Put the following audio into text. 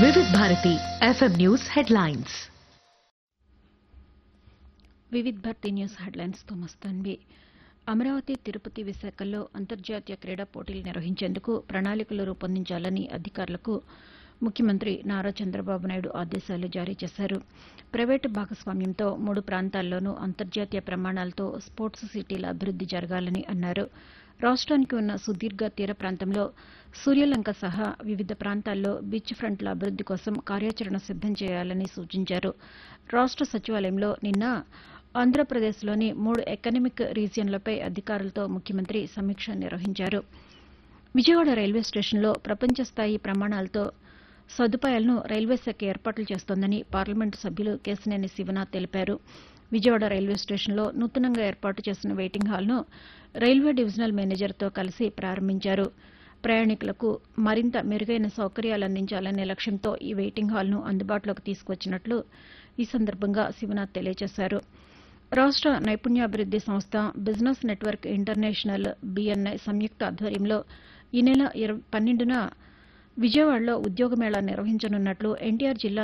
వివిధ Bharati FM news headlines Vividh Bharati news హెడ్లైన్స్తో మస్తాన్వి అమరావతి తిరుపతి విశాఖల్లో అంతర్జాతీయ క్రీడా పోటీలు నిర్వహించేందుకు ప్రణాళికలు రూపొందించాలని అధికారులకు ముఖ్యమంత్రి నారా చంద్రబాబు నాయుడు ఆదేశాలు జారీ చేశారు ప్రైవేటు భాగస్వామ్యంతో మూడు ప్రాంతాల్లోనూ అంతర్జాతీయ ప్రమాణాలతో స్పోర్ట్స్ సిటీల అభివృద్ది జరగాలని అన్నారు రాష్ట్రానికి ఉన్న సుదీర్ఘ తీర ప్రాంతంలో సూర్యలంక సహా వివిధ ప్రాంతాల్లో బీచ్ ఫ్రంట్ల అభివృద్ది కోసం కార్యాచరణ సిద్దం చేయాలని సూచించారు రాష్ట్ర సచివాలయంలో నిన్న ఆంధ్రప్రదేశ్లోని మూడు ఎకనమిక్ రీజియన్లపై అధికారులతో ముఖ్యమంత్రి సమీక్ష నిర్వహించారు విజయవాడ రైల్వే స్టేషన్లో ప్రపంచ స్థాయి ప్రమాణాలతో సదుపాయాలను రైల్వే శాఖ ఏర్పాట్లు చేస్తోందని పార్లమెంటు సభ్యులు కేశినేని శివనాథ్ తెలిపారు విజయవాడ రైల్వే స్టేషన్లో నూతనంగా ఏర్పాటు చేసిన వెయిటింగ్ హాల్ను రైల్వే డివిజనల్ మేనేజర్తో కలిసి ప్రారంభించారు ప్రయాణికులకు మరింత మెరుగైన సౌకర్యాలు అందించాలనే లక్ష్యంతో ఈ వెయిటింగ్ హాల్ను అందుబాటులోకి తీసుకొచ్చినట్లు ఈ సందర్భంగా శివనాథ్ తెలియజేశారు రాష్ట్ర నైపుణ్యాభివృద్ది సంస్థ బిజినెస్ నెట్వర్క్ ఇంటర్నేషనల్ బీఎన్ఐ సంయుక్త ఆధ్వర్యంలో ఈ నెల ఇరవై పన్నెండున విజయవాడలో ఉద్యోగ మేళా నిర్వహించనున్నట్లు ఎన్టీఆర్ జిల్లా